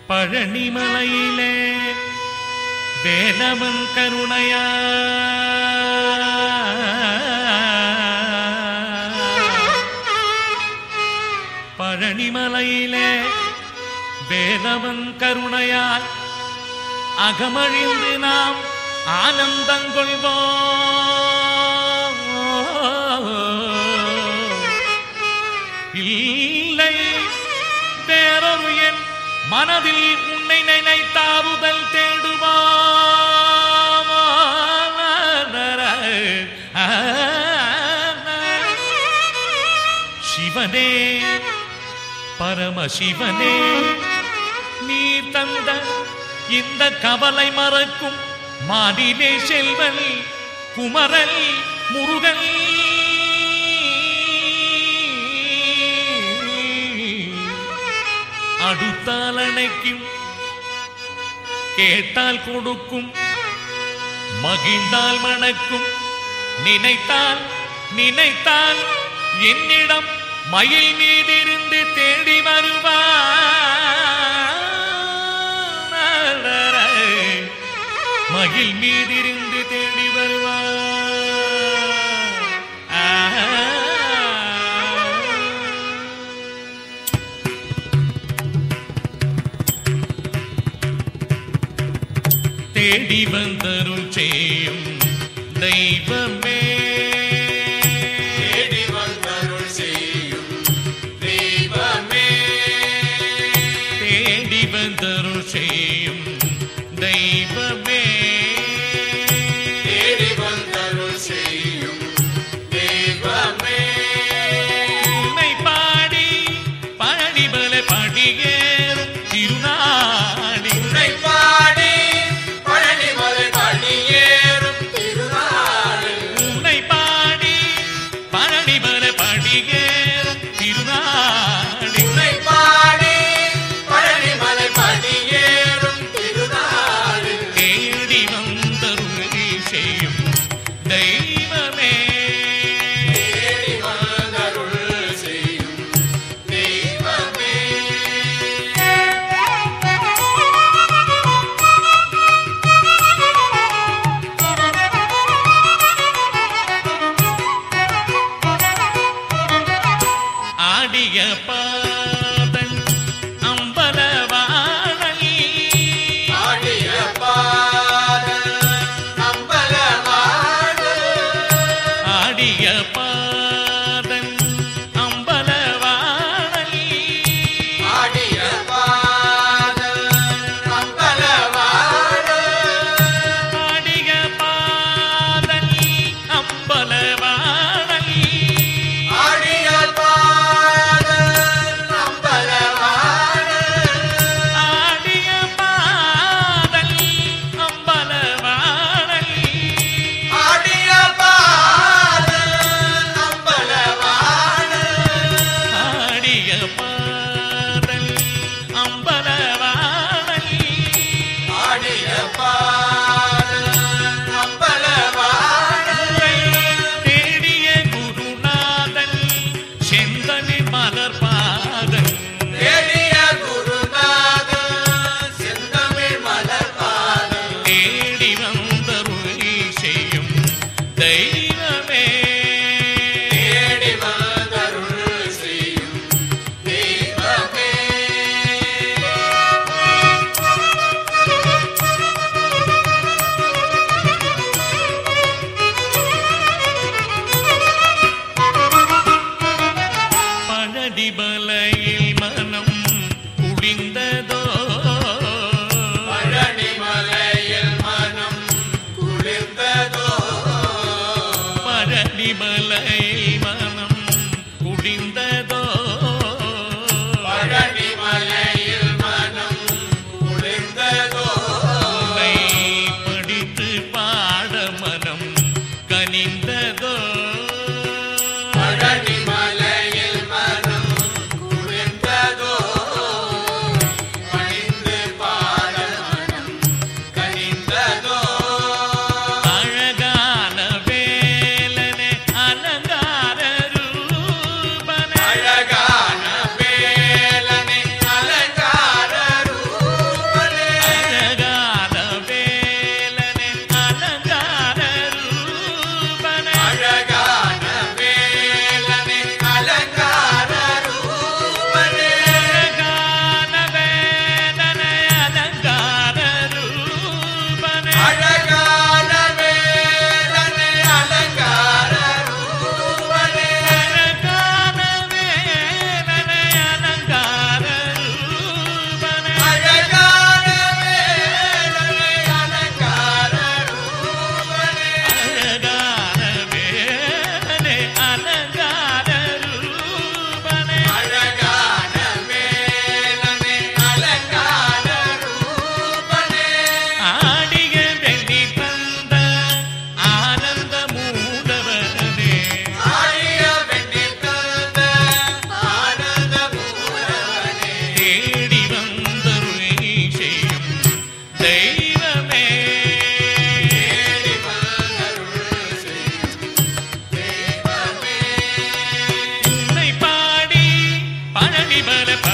பழனிமலையிலே வேலவன் கருணையா பழனிமலையிலே வேலவன் கருணையால் அகமழிந்து நாம் ஆனந்தங்கொள்வோம் இல்லை வேறொரு என் மனதில் உன்னை நினைத்தாறுதல் தேடுவாம் சிவனே பரமசிவனே நீ தந்த இந்த கவலை மறக்கும் மாடிலே செல்வன் குமரல் முருகன் அடுத்தால் அணைக்கும் கேட்டால் கொடுக்கும் மகிழ்ந்தால் மணக்கும் நினைத்தால் நினைத்தால் என்னிடம் மயில் மீதிருந்து தேடி வருவார் மகிழ் மீதிருந்து தேடி வருவார் தேடி வந்தருள் செய்யும் தெய்வமே தேடி வந்தருள் செய்யும் தெய்வமே தேடி வந்தருள் செய்யும் தெய்வமே தேடி வந்தருள் செய்யும் தெய்வமே உன்னை பாடி பழனிமல படியேறும் திருநாடி உன்னை பாடி பழனிமலை படியேறும் திருநாளில் உன்னை பாடி பழனிமல படியேறும் திருநாடி உன்னை பாடி பழனிமலை படியேறும் திருநாளில் தேடி வந்தருள் செய்யும் தெய்வமே தேடி வந்தருள் செய்யும் தெய்வமே ஆடிய பாதன் அம்பலவாழல் ஆடிய பாடல் அம்பலவாடல் ஆடிய பாதன் அம்பலவாழல் ஆடிய பாடல் அம்பலவாடல் ஆடிய பாதன் அம்பலவாழல் ஆடிய பாடல் அம்பலவாடல் ஆடிய பாதல் அம்பலவாழல் ஆடிய பாடல் அம்பலவாடல் ஆடிய பாதல் அம்பலவாழல் ஆடிய பாடல் அம்பலவாடல் தேடிய குருநாதன் செந்தமிழ் மலர் பாதன் தேடிய குருநாதன் செந்தமிழ் மலர் பாதம் தேடி வந்தருளி செய்யும் தெய்வமே தேடி வந்தருள் செய்யும் தெய்வமே பழடிமலையில் மனம் குடிந்ததோ பழனிமலையில் மனம் குளிர்ந்ததோ பழனிமலையில் மனம் குடிந்ததோ பழனிமலையில் மனம் குளிர்ந்ததோ உன்னை படித்து பாட மனம் கனிந்ததோ பழனிமலையில் மனம் குளிர்ந்ததோ பரிபல